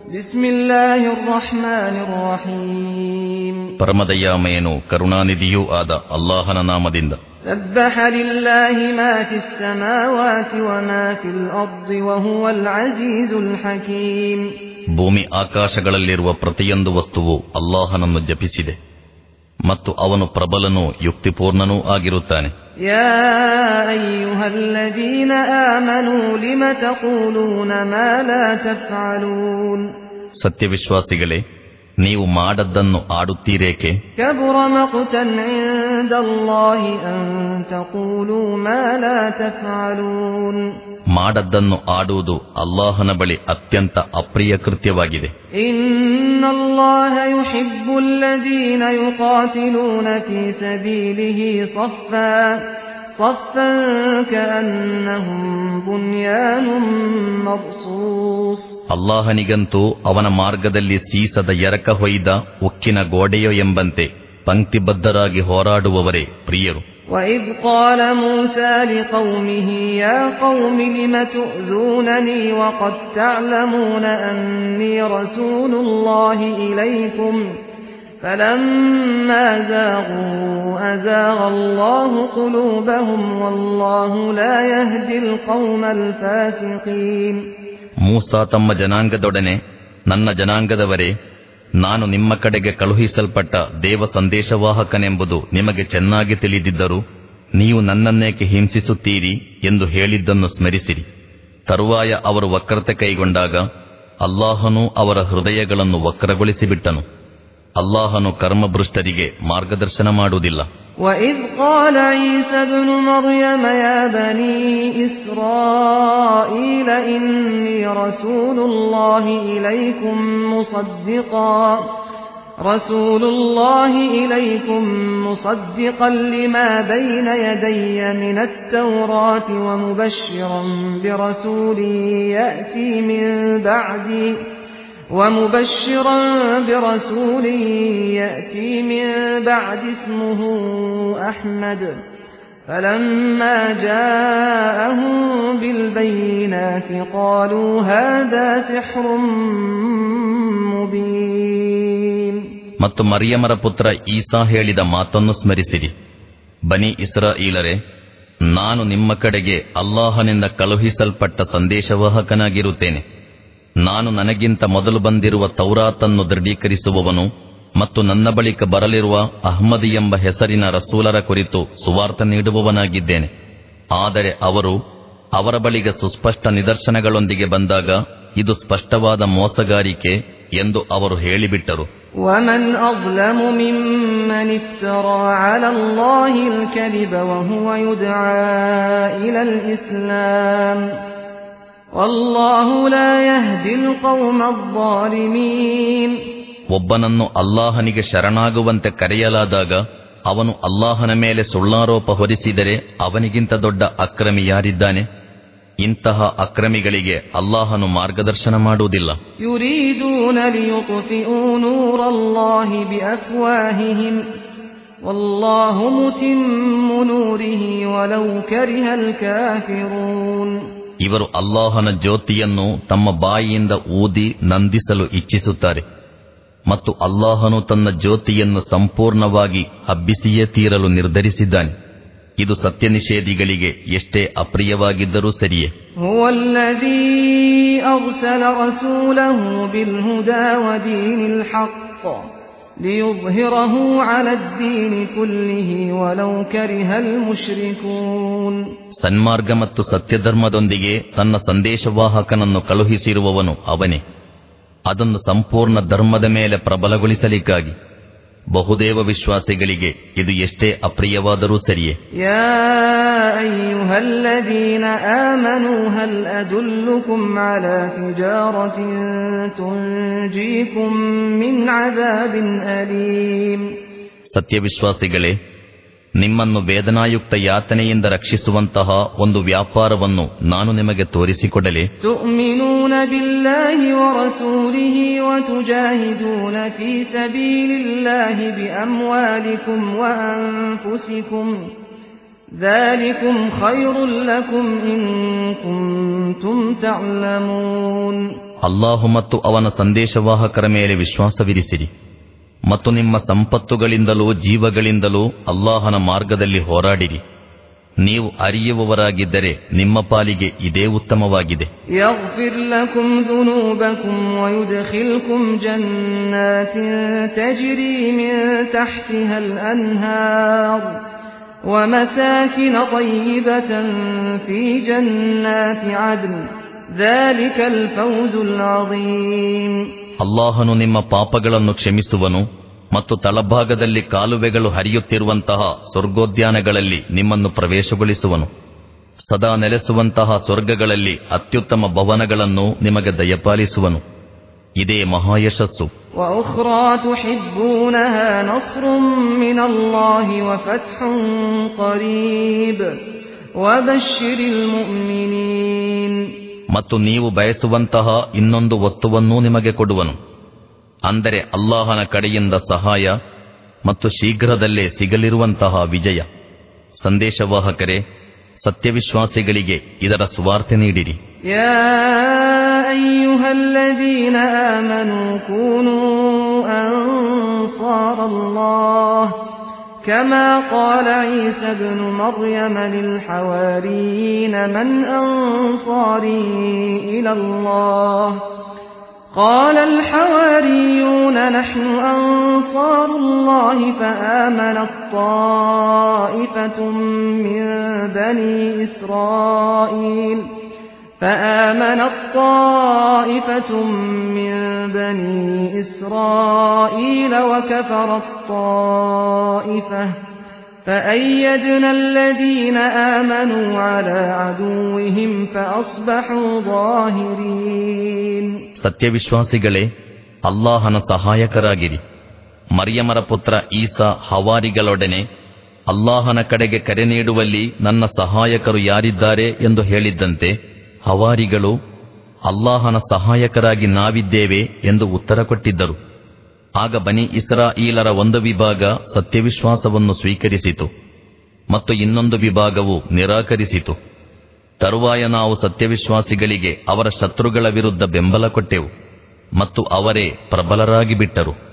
بسم الله الرحمن الرحيم ಪರಮದಯಾಮಯನು ಕರುಣಾನಿಧಿಯೂ ಆದ ಅಲ್ಲಾಹನ ನಾಮದಿಂದ سبح لله ما في السماوات وما في الأرض وهو العزيز الحكيم ಭೂಮಿ ಆಕಾಶಗಳಲ್ಲಿರುವ ಪ್ರತಿಯೊಂದು ವಸ್ತುವು ಅಲ್ಲಾಹನನ್ನು ಜಪಿಸಿದೆ ಮತ್ತು ಅವನು ಪ್ರಬಲನೂ ಯುಕ್ತಿಪೂರ್ಣನೂ ಆಗಿರುತ್ತಾನೆ يا أيها الذين آمنوا لم تقولون ما لا تفعلون ಸತ್ಯವಿಶ್ವಾಸಿಗಳೇ ನೀವು ಮಾಡದ್ದನ್ನು ಆಡುತ್ತೀರೇಕೆ كبر مقتا عند الله أن تقولوا ما لا تفعلون ಮಾಡದ್ದನ್ನು ಆಡುವುದು ಅಲ್ಲಾಹನ ಬಳಿ ಅತ್ಯಂತ ಅಪ್ರಿಯ ಕೃತ್ಯವಾಗಿದೆ إن الله يحب الذين يقاتلون في سبيله صفا صفا كأنهم بنيان مرصوص ಅಲ್ಲಾಹನಿಗಂತೂ ಅವನ ಮಾರ್ಗದಲ್ಲಿ ಸೀಸದ ಎರಕ ಹೊಯ್ದ ಉಕ್ಕಿನ ಗೋಡೆಯೋ ಎಂಬಂತೆ ಪಂಕ್ತಿಬದ್ಧರಾಗಿ ಹೋರಾಡುವವರೇ ಪ್ರಿಯರು وإذ قال موسى لقومه يا قوم لم تؤذونني وقد تعلمون أني رسول الله إليكم فلما زاغوا أزاغ الله قلوبهم والله لا يهدي القوم الفاسقين ಮೂಸಾ ತಮ್ಮ ಜನಾಂಗದೊಡನೆ ನನ್ನ ಜನಾಂಗದವರೇ ನಾನು ನಿಮ್ಮ ಕಡೆಗೆ ಕಳುಹಿಸಲ್ಪಟ್ಟ ದೇವ ಸಂದೇಶವಾಹಕನೆಂಬುದು ನಿಮಗೆ ಚೆನ್ನಾಗಿ ತಿಳಿದಿದ್ದರೂ ನೀವು ನನ್ನನ್ನೇಕೆ ಹಿಂಸಿಸುತ್ತೀರಿ ಎಂದು ಹೇಳಿದ್ದನ್ನು ಸ್ಮರಿಸಿರಿ ತರುವಾಯ ಅವರು ವಕ್ರತೆ ಕೈಗೊಂಡಾಗ ಅಲ್ಲಾಹನು ಅವರ ಹೃದಯಗಳನ್ನು ವಕ್ರಗೊಳಿಸಿಬಿಟ್ಟನು ಅಲ್ಲಾಹನು ಕರ್ಮಭೃಷ್ಟರಿಗೆ ಮಾರ್ಗದರ್ಶನ ಮಾಡುವುದಿಲ್ಲ وإذ قال عيسى ابن مريم يا بني إسرائيل إني رسول الله إليكم مصدقا رسول الله إليكم مصدقا لما بين يدي من التوراة ومبشرا برسول يأتي من بعدي ومبشرا برسول يأتي من بعد اسمه أحمد فلما جاءهم بالبينات قالوا هذا سحر مبين ಮತ್ತು ಮರಿಯಮರ ಪುತ್ರ ಈಸಾ ಹೇಳಿದ ಮಾತನ್ನು ಸ್ಮರಿಸಿರಿ ಬನಿ ಇಸ್ರಾಯೀಲರೇ ನಾನು ನಿಮ್ಮ ಕಡೆಗೆ ಅಲ್ಲಾಹನಿಂದ ಕಳುಹಿಸಲ್ಪಟ್ಟ ಸಂದೇಶವಾಹಕನಾಗಿರುತ್ತೇನೆ ನಾನು ನನಗಿಂತ ಮೊದಲು ಬಂದಿರುವ ತೌರಾತನ್ನು ದೃಢೀಕರಿಸುವವನು ಮತ್ತು ನನ್ನ ಬಳಿಕ ಬರಲಿರುವ ಅಹ್ಮದಿ ಎಂಬ ಹೆಸರಿನ ರಸೂಲರ ಕುರಿತು ಸುವಾರ್ಥ ನೀಡುವವನಾಗಿದ್ದೇನೆ ಆದರೆ ಅವರು ಅವರ ಬಳಿಗೆ ಸುಸ್ಪಷ್ಟ ನಿದರ್ಶನಗಳೊಂದಿಗೆ ಬಂದಾಗ ಇದು ಸ್ಪಷ್ಟವಾದ ಮೋಸಗಾರಿಕೆ ಎಂದು ಅವರು ಹೇಳಿಬಿಟ್ಟರು ومن أظلم ممن افترى على الله الكذب وهو يدعى إلى الإسلام والله لا يهدي القوم الظالمين ಒಬ್ಬನನ್ನು ಅಲ್ಲಾಹನಿಗೆ ಶರಣಾಗುವಂತೆ ಕರೆಯಲಾದಾಗ ಅವನು ಅಲ್ಲಾಹನ ಮೇಲೆ ಸುಳ್ಳಾರೋಪ ಹೊರಿಸಿದರೆ ಅವನಿಗಿಂತ ದೊಡ್ಡ ಅಕ್ರಮಿ ಯಾರಿದ್ದಾನೆ ಇಂತಹ ಅಕ್ರಮಿಗಳಿಗೆ ಅಲ್ಲಾಹನು ಮಾರ್ಗದರ್ಶನ ಮಾಡುವುದಿಲ್ಲ يريدون ليطفئوا نور الله بأفواههم والله متم نوره ولو كره الكافرون ಇವರು ಅಲ್ಲಾಹನ ಜ್ಯೋತಿಯನ್ನು ತಮ್ಮ ಬಾಯಿಯಿಂದ ಊದಿ ನಂದಿಸಲು ಇಚ್ಛಿಸುತ್ತಾರೆ ಮತ್ತು ಅಲ್ಲಾಹನು ತನ್ನ ಜ್ಯೋತಿಯನ್ನು ಸಂಪೂರ್ಣವಾಗಿ ಹಬ್ಬಿಸಿಯೇ ತೀರಲು ನಿರ್ಧರಿಸಿದ್ದಾನೆ ಇದು ಸತ್ಯ ನಿಷೇಧಿಗಳಿಗೆ ಎಷ್ಟೇ ಅಪ್ರಿಯವಾಗಿದ್ದರೂ ಸರಿಯೇ هو الذي أرسل رسوله بالهدى ودين الحق ليظهره على الدين كله ولو كره المشركون ಸನ್ಮಾರ್ಗ ಮತ್ತು ಸತ್ಯಧರ್ಮದೊಂದಿಗೆ ತನ್ನ ಸಂದೇಶವಾಹಕನನ್ನು ಕಳುಹಿಸಿರುವವನು ಅವನೇ ಅದನ್ನು ಸಂಪೂರ್ಣ ಧರ್ಮದ ಮೇಲೆ ಪ್ರಬಲಗೊಳಿಸಲಿಕ್ಕಾಗಿ ಬಹುದೇವ ವಿಶ್ವಾಸಿಗಳಿಗೆ ಇದು ಎಷ್ಟೇ ಅಪ್ರಿಯವಾದರೂ ಸರಿಯೇ يا أيها الذين آمنوا هل أدلكم على تجارة تنجيكم من عذاب أليم ಸತ್ಯವಿಶ್ವಾಸಿಗಳೇ ನಿಮ್ಮನ್ನು ವೇದನಾಯುಕ್ತ ಯಾತನೆಯಿಂದ ರಕ್ಷಿಸುವಂತಹ ಒಂದು ವ್ಯಾಪಾರವನ್ನು ನಾನು ನಿಮಗೆ ತೋರಿಸಿಕೊಡಲೆ تؤمنون بالله ورسوله وتجاهدون في سبيل الله بأموالكم وأنفسكم ذلكم خير لكم إن كنتم تعلمون ಅಲ್ಲಾಹು ಮತ್ತು ಅವನ ಸಂದೇಶವಾಹಕರ ಮೇಲೆ ವಿಶ್ವಾಸವಿರಿಸಿರಿ ಮತ್ತು ನಿಮ್ಮ ಸಂಪತ್ತುಗಳಿಂದಲೂ ಜೀವಗಳಿಂದಲೂ ಅಲ್ಲಾಹನ ಮಾರ್ಗದಲ್ಲಿ ಹೋರಾಡಿರಿ ನೀವು ಅರಿಯುವವರಾಗಿದ್ದರೆ ನಿಮ್ಮ ಪಾಲಿಗೆ ಇದೇ ಉತ್ತಮವಾಗಿದೆ يغفر لكم ذنوبكم ويدخلكم جنات تجري من تحتها الأنهار ومساكن طيبة في جنات عدن ذلك الفوز العظيم ಅಲ್ಲಾಹನು ನಿಮ್ಮ ಪಾಪಗಳನ್ನು ಕ್ಷಮಿಸುವನು ಮತ್ತು ತಳಭಾಗದಲ್ಲಿ ಕಾಲುವೆಗಳು ಹರಿಯುತ್ತಿರುವಂತಹ ಸ್ವರ್ಗೋದ್ಯಾನಗಳಲ್ಲಿ ನಿಮ್ಮನ್ನು ಪ್ರವೇಶಗೊಳಿಸುವನು ಸದಾ ನೆಲೆಸುವಂತಹ ಸ್ವರ್ಗಗಳಲ್ಲಿ ಅತ್ಯುತ್ತಮ ಭವನಗಳನ್ನು ನಿಮಗೆ ದಯಪಾಲಿಸುವನು ಇದೇ ಮಹಾಯಶಸ್ಸು وأخرى تحبونها نصر من الله وفتح قريب وبشر المؤمنين ಮತ್ತು ನೀವು ಬಯಸುವಂತಹ ಇನ್ನೊಂದು ವಸ್ತುವನ್ನೂ ನಿಮಗೆ ಕೊಡುವನು ಅಂದರೆ ಅಲ್ಲಾಹನ ಕಡೆಯಿಂದ ಸಹಾಯ ಮತ್ತು ಶೀಘ್ರದಲ್ಲೇ ಸಿಗಲಿರುವಂತಹ ವಿಜಯ ಸಂದೇಶವಾಹಕರೇ ಸತ್ಯವಿಶ್ವಾಸಿಗಳಿಗೆ ಇದರ ಸುವಾರ್ತೆ ನೀಡಿರಿ يا أيها الذين آمنوا كونوا أنصار الله كما قال عيسى ابن مريم للحواريين من أنصاري إلى الله قال الحواريون نحن أنصار الله فآمنت طائفة من بني إسرائيل فآمنت طائفة من بني إسرائيل وكفرت طائفة فأيدنا الذين آمنوا على عدوهم فأصبحوا ظاهرين ಸತ್ಯವಿಶ್ವಾಸಿಗಳೇ ಅಲ್ಲಾಹನ ಸಹಾಯಕರಾಗಿರಿ ಮರಿಯಮರ ಪುತ್ರ ಈಸಾ ಹವಾರಿಗಳೊಡನೆ ಅಲ್ಲಾಹನ ಕಡೆಗೆ ಕರೆ ನೀಡುವಲ್ಲಿ ನನ್ನ ಸಹಾಯಕರು ಯಾರಿದ್ದಾರೆ ಎಂದು ಹೇಳಿದ್ದಂತೆ ಹವಾರಿಗಳು ಅಲ್ಲಾಹನ ಸಹಾಯಕರಾಗಿ ನಾವಿದ್ದೇವೆ ಎಂದು ಉತ್ತರ ಕೊಟ್ಟಿದ್ದರು ಆಗ ಬನಿ ಇಸ್ರಾಯೀಲರ ಒಂದು ವಿಭಾಗ ಸತ್ಯವಿಶ್ವಾಸವನ್ನು ಸ್ವೀಕರಿಸಿತು ಮತ್ತು ಇನ್ನೊಂದು ವಿಭಾಗವು ನಿರಾಕರಿಸಿತು ತರುವಾಯ ನಾವು ಸತ್ಯವಿಶ್ವಾಸಿಗಳಿಗೆ ಅವರ ಶತ್ರುಗಳ ವಿರುದ್ಧ ಬೆಂಬಲ ಕೊಟ್ಟೆವು ಮತ್ತು ಅವರೇ ಪ್ರಬಲರಾಗಿ ಬಿಟ್ಟರು